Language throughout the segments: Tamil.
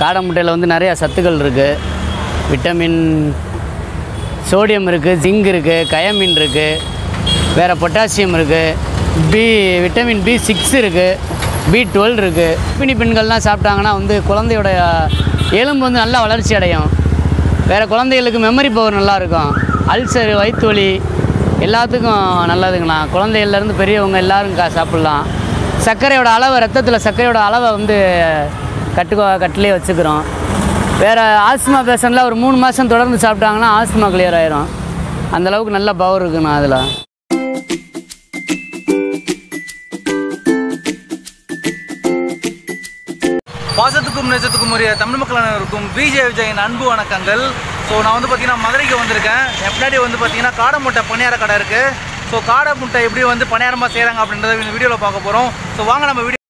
காடை முட்டையில் வந்து நிறையா சத்துக்கள் இருக்குது விட்டமின் சோடியம் இருக்குது ஜிங்க் இருக்குது கயமின் இருக்குது வேறு பொட்டாசியம் இருக்குது பி விட்டமின் பி சிக்ஸ் இருக்குது பி டுவெல் இருக்குது பின்னி பெண்கள்லாம் சாப்பிட்டாங்கன்னா வந்து குழந்தையோட எலும்பு வந்து நல்லா வளர்ச்சி அடையும் வேறு குழந்தைகளுக்கு மெமரி பவர் நல்லா இருக்கும் அல்சர் வயிற்று வலி எல்லாத்துக்கும் நல்லதுங்கண்ணா குழந்தைகள்லேருந்து பெரியவங்க எல்லாரும் கா சாப்பிட்லாம் சர்க்கரையோட அளவை ரத்தத்தில் சர்க்கரையோட அளவை வந்து கட்டு கட்டிலே வச்சுக்கிறோம் வேறு ஆஸ்மா பேஷண்ட்டில் ஒரு மூணு மாதம் தொடர்ந்து சாப்பிட்டாங்கன்னா ஆஸ்மா கிளியர் ஆயிரும் அந்த அளவுக்கு நல்ல பவர் இருக்குண்ணா அதில் பாசத்துக்கும் நேசத்துக்கும் உரிய தமிழ் மக்கள் அனைவருக்கும் விஜய் விஜயின் அன்பு வணக்கங்கள் ஸோ நான் வந்து பார்த்தீங்கன்னா மதுரைக்கு வந்திருக்கேன் என் பின்னாடி வந்து பார்த்தீங்கன்னா காடை முட்டை பணியார கடை இருக்குது ஸோ காடை முட்டை எப்படி வந்து பணியாரமாக செய்கிறாங்க அப்படின்றத இந்த வீடியோவில் பார்க்க போகிறோம் ஸோ வாங்க நம்ம வீடியோ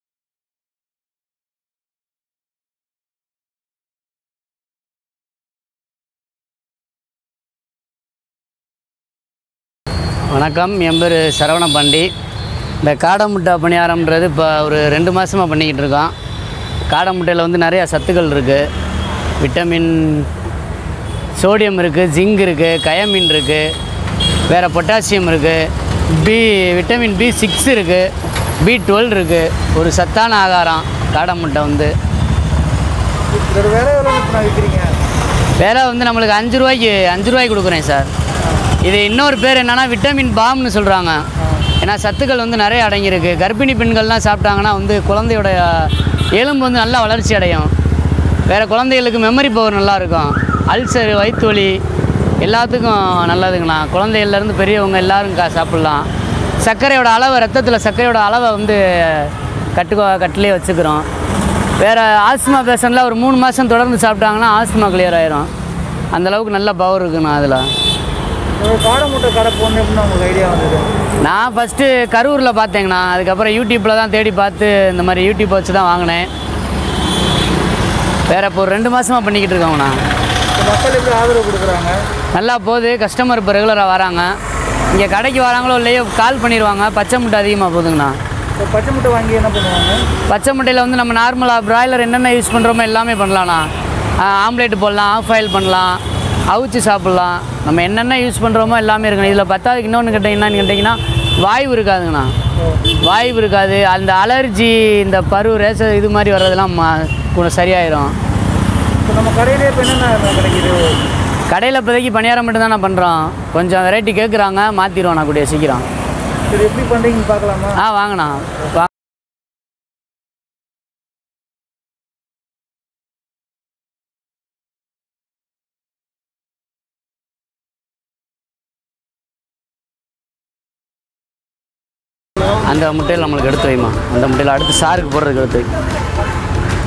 வணக்கம் என் பேர் சரவண பாண்டி இந்த காடை முட்டை பணியாரம்ன்றது இப்போ ஒரு ரெண்டு மாதமாக பண்ணிக்கிட்டு இருக்கோம் காடை முட்டையில் வந்து நிறையா சத்துக்கள் இருக்குது விட்டமின் சோடியம் இருக்குது ஜிங்க் இருக்குது கயமின் இருக்குது வேறு பொட்டாசியம் இருக்குது பி விட்டமின் பி சிக்ஸ் இருக்குது பி டுவெல் இருக்குது ஒரு சத்தான ஆகாரம் காடை முட்டை வந்து இதோட வேலை எவ்வளோ நான் விற்கிறீங்க வேலை வந்து நம்மளுக்கு அஞ்சு ரூபாய்க்கு அஞ்சு ரூபாய்க்கு கொடுக்குறேன் சார் இது இன்னொரு பேர் என்னென்னா விட்டமின் பாம்னு சொல்கிறாங்க ஏன்னா சத்துக்கள் வந்து நிறைய அடங்கியிருக்கு கர்ப்பிணி பெண்கள்லாம் சாப்பிட்டாங்கன்னா வந்து குழந்தையோட எலும்பு வந்து நல்லா வளர்ச்சி அடையும் வேறு குழந்தைகளுக்கு மெமரி பவர் நல்லா இருக்கும் அல்சர் வயிற்று வலி எல்லாத்துக்கும் நல்லதுங்கண்ணா குழந்தைகள்லேருந்து பெரியவங்க எல்லாரும் கா சாப்பிட்லாம் சர்க்கரையோட அளவை ரத்தத்தில் சர்க்கரையோட அளவை வந்து கட்டு கட்டிலே வச்சுக்கிறோம் வேறு ஆஸ்மா பேஷண்ட்டில் ஒரு மூணு மாதம் தொடர்ந்து சாப்பிட்டாங்கன்னா ஆஸ்மா கிளியர் ஆயிரும் அந்த அளவுக்கு நல்ல பவர் இருக்குண்ணா அதில் ஒரு காடை முட்டை கடை போடணும் அப்படின்னு உங்களுக்கு ஐடியா வந்தது நான் ஃபஸ்ட்டு கரூரில் பார்த்தேங்கண்ணா அதுக்கப்புறம் யூடியூப்பில் தான் தேடி பார்த்து இந்த மாதிரி யூடியூப் வச்சு தான் வாங்கினேன் வேறு இப்போ ஒரு ரெண்டு மாதமாக பண்ணிக்கிட்டு இருக்கோங்கண்ணா இப்போ மக்கள் எப்படி ஆதரவு கொடுக்குறாங்க நல்லா போகுது கஸ்டமர் இப்போ ரெகுலராக வராங்க இங்கே கடைக்கு வராங்களோ இல்லையோ கால் பண்ணிடுவாங்க பச்சை முட்டை அதிகமாக போகுதுங்கண்ணா இப்போ பச்சை முட்டை வாங்கி என்ன பண்ணுவாங்க பச்சை முட்டையில் வந்து நம்ம நார்மலாக ப்ராய்லர் என்னென்ன யூஸ் பண்ணுறோமோ எல்லாமே பண்ணலாம்ண்ணா ஆம்லேட் போடலாம் ஆஃப் ஆயில் பண்ணலாம் அவிச்சு சாப்பிட்லாம் நம்ம என்னென்ன யூஸ் பண்ணுறோமோ எல்லாமே இருக்கணும் இதில் பத்தாவதுக்கு இன்னொன்று கேட்டிங்கன்னு கேட்டிங்கன்னா வாய்வு இருக்காதுங்கண்ணா வாய்வு இருக்காது அந்த அலர்ஜி இந்த பரு ரேச இது மாதிரி வர்றதெல்லாம் மா- கொஞ்சம் சரியாயிரும் இப்போ நம்ம கடையிலே இப்போ என்னென்ன கிடைக்குது கடையில் இப்போதைக்கு பணியாரம் மட்டும் தான் பண்ணுறோம் கொஞ்சம் வெரைட்டி கேட்குறாங்க மாற்றிடுவோம் நான் கூடிய சீக்கிரம் இது எப்படி பண்ணுறீங்கன்னு பார்க்கலாமா ஆ வாங்கண்ணா வா அந்த முட்டையில் நம்மளுக்கு எடுத்து வைமா அந்த முட்டையில் அடுத்து சாருக்கு போடுறதுக்கு எடுத்து வை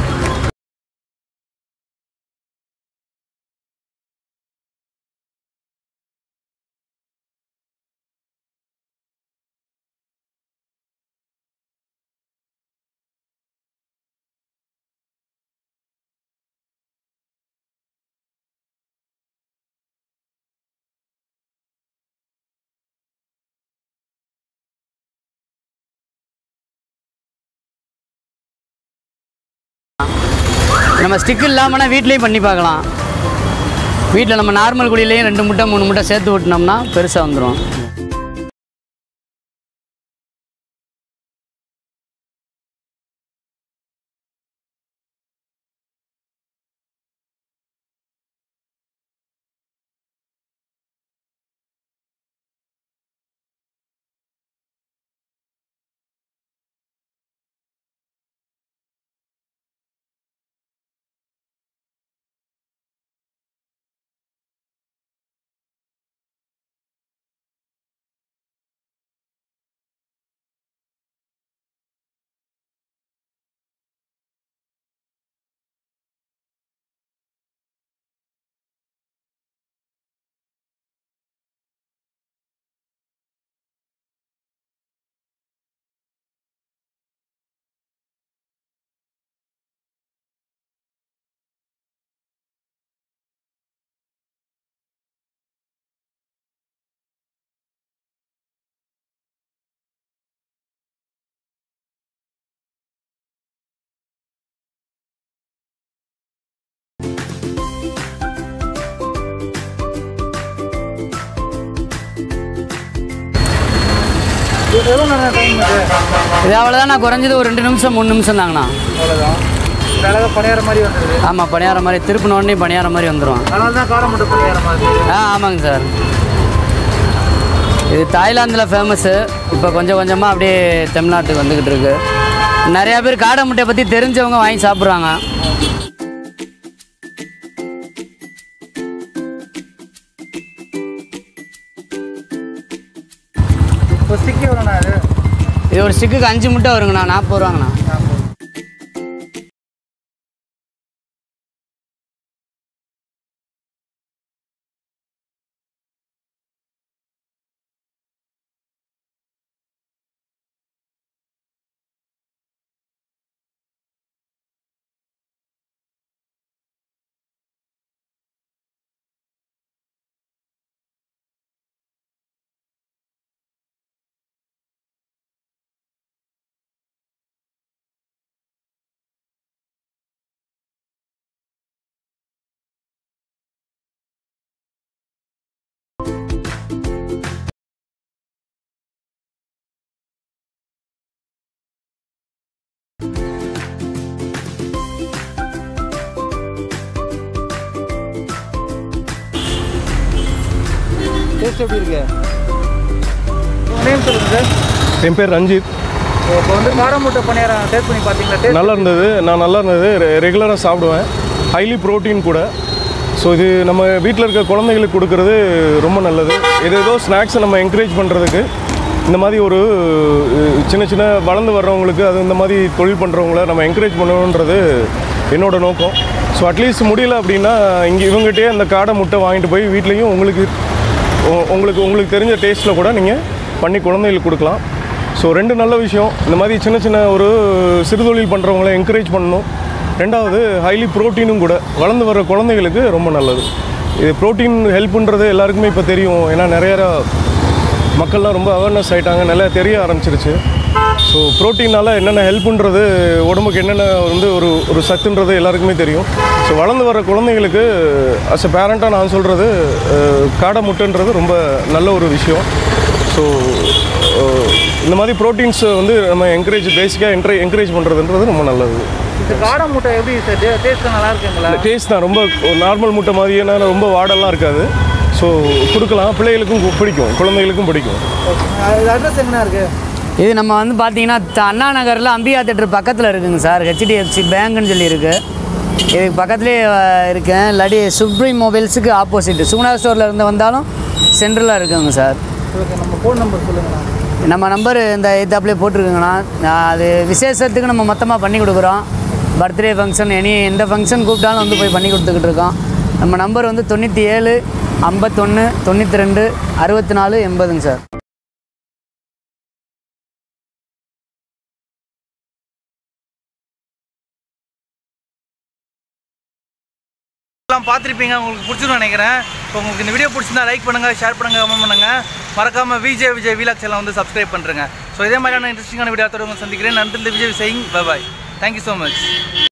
நம்ம ஸ்டிக் இல்லாமனா வீட்லேயும் பண்ணி பார்க்கலாம் வீட்டில் நம்ம நார்மல் குழியிலையும் ரெண்டு முட்டை மூணு முட்டை சேர்த்து விட்டினோம்னா பெருசாக வந்துடும் எவ்வளோ நேரம் டைம் இது இது அவ்வளோதான் நான் குறைஞ்சது ஒரு ரெண்டு நிமிஷம் மூணு நிமிஷம் தாங்கண்ணா அவ்வளோதான் இந்த அழகாக பணியார மாதிரி வந்துடுது ஆமாம் பணியாரம் மாதிரி திருப்பின உடனே பணியாரம் மாதிரி வந்துடும் அதனால தான் காரம் மட்டும் பணியார மாதிரி ஆ ஆமாங்க சார் இது தாய்லாந்தில் ஃபேமஸ்ஸு இப்போ கொஞ்சம் கொஞ்சமாக அப்படியே தமிழ்நாட்டுக்கு வந்துக்கிட்டு இருக்கு நிறையா பேர் காடை முட்டையை பற்றி தெரிஞ்சவங்க வாங்கி சாப்பிட்றாங்க இப்போ ஸ்டிக் எவ்வளோண்ணா அது இது ஒரு ஸ்டிக்குக்கு அஞ்சு முட்டை வருங்கண்ணா நாற்பது ரூபாங்கண்ணா டேஸ்ட் எப்படி இருக்கு நேம் சொல்லுங்க சார் என் பேர் ரஞ்சித் இப்போ வந்து காரம் முட்டை பணியாரம் டேஸ்ட் பண்ணி பார்த்தீங்களா டேஸ்ட் நல்லா இருந்தது நான் நல்லா இருந்தது ரெகுலராக சாப்பிடுவேன் ஹைலி ப்ரோட்டீன் கூட ஸோ இது நம்ம வீட்டில் இருக்க குழந்தைகளுக்கு கொடுக்கறது ரொம்ப நல்லது இது ஏதோ ஸ்நாக்ஸை நம்ம என்கரேஜ் பண்ணுறதுக்கு இந்த மாதிரி ஒரு அஹ், சின்ன சின்ன வளர்ந்து வர்றவங்களுக்கு அது இந்த மாதிரி தொழில் பண்ணுறவங்கள நம்ம என்கரேஜ் பண்ணணுன்றது என்னோட நோக்கம் ஸோ அட்லீஸ்ட் முடியல அப்படின்னா இங்கே இவங்ககிட்டயே அந்த காடை முட்டை வாங்கிட்டு போய் வீட்லேயும் உங்களுக்கு உ- உங்களுக்கு உங்களுக்கு தெரிஞ்ச டேஸ்ட்டில் கூட நீங்கள் பண்ணி குழந்தைகளுக்கு கொடுக்கலாம் ஸோ ரெண்டு நல்ல விஷயம் இந்த மாதிரி சின்ன சின்ன ஒரு சிறுதொழில் பண்ணுறவங்கள என்கரேஜ் பண்ணணும் ரெண்டாவது ஹைலி ப்ரோட்டீனும் கூட வளர்ந்து வர குழந்தைகளுக்கு ரொம்ப நல்லது இது ப்ரோட்டீன் ஹெல்ப்புன்றது எல்லாருக்குமே இப்போ தெரியும் ஏன்னா நிறைய மக்கள்லாம் ரொம்ப அவேர்னஸ் ஆகிட்டாங்க நல்லா தெரிய ஆரம்பிச்சிருச்சு ஸோ ப்ரோட்டீனால் என்னென்ன ஹெல்ப்புன்றது உடம்புக்கு என்னென்ன வந்து ஒரு ஒரு சத்துன்றது எல்லாருக்குமே தெரியும் ஸோ வளர்ந்து வர குழந்தைங்களுக்கு அஸ் எ பேரண்ட்டாக நான் சொல்கிறது காடை முட்டைன்றது ரொம்ப நல்ல ஒரு விஷயம் ஸோ இந்த மாதிரி ப்ரோட்டீன்ஸ் வந்து நம்ம என்கரேஜ் பேசிக்காக என்கரே என்கரேஜ் பண்ணுறதுன்றது ரொம்ப நல்லது இந்த காரம் முட்டை எப்படி சார் டேஸ்ட் நல்லா இருக்குங்களா டேஸ்ட் தான் ரொம்ப நார்மல் முட்டை மாதிரியே ரொம்ப வாடெல்லாம் இருக்காது ஸோ கொடுக்கலாம் பிள்ளைகளுக்கும் கு- பிடிக்கும் குழந்தைகளுக்கும் பிடிக்கும் இது அட்ரஸ் எங்கண்ணா இருக்கு இது நம்ம வந்து பார்த்தீங்கன்னா த- அண்ணா நகரில் அம்பிகா தேட்டர் பக்கத்தில் இருக்குங்க சார் ஹெச்டிஎஃப்சி பேங்க்னு சொல்லி இருக்கு இதுக்கு பக்கத்துலேயே அஹ், இருக்கேன் இல்லாட்டி சுப்ரீம் மொபைல்ஸுக்கு ஆப்போசிட் சுகுணா ஸ்டோரில் இருந்து வந்தாலும் சென்ட்ரலாக இருக்குங்க சார் ஓகே நம்ம ஃபோன் நம்பர் சொல்லுங்கண்ணா நம்ம நம்பர் இந்த இதாப்லேயே போட்டிருக்குங்கண்ணா நான் அது விசேஷத்துக்கு நம்ம மொத்தமாக பண்ணி கொடுக்குறோம் பர்த்டே ஃபங்க்ஷன் எனி எந்த ஃபங்க்ஷன் கூப்பிட்டாலும் வந்து போய் பண்ணி கொடுத்துக்கிட்டு இருக்கோம் நம்ம நம்பர் வந்து தொண்ணூற்றி ஏழு ஐம்பத்தொன்று தொண்ணூற்றி ரெண்டு அறுபத்தி நாலு எண்பதுங்க சார் எல்லாம் பார்த்துருப்பீங்க உங்களுக்கு பிடிச்சிருன்னு நினைக்கிறேன் இப்போ உங்களுக்கு இந்த வீடியோ பிடிச்சிருந்தா லைக் பண்ணுங்கள் ஷேர் பண்ணுங்கள் கமெண்ட் பண்ணுங்கள் மறக்காமல் விஜய் விஜய் வீலாக் சேனல் வந்து சப்ஸ்கிரைப் பண்ணுறேங்க ஸோ இதே மாதிரியான இன்ட்ரெஸ்டிங்கான வீடியோ உங்களை சந்திக்கிறேன் நன்றி Vijay Vijay bye bye thank you so much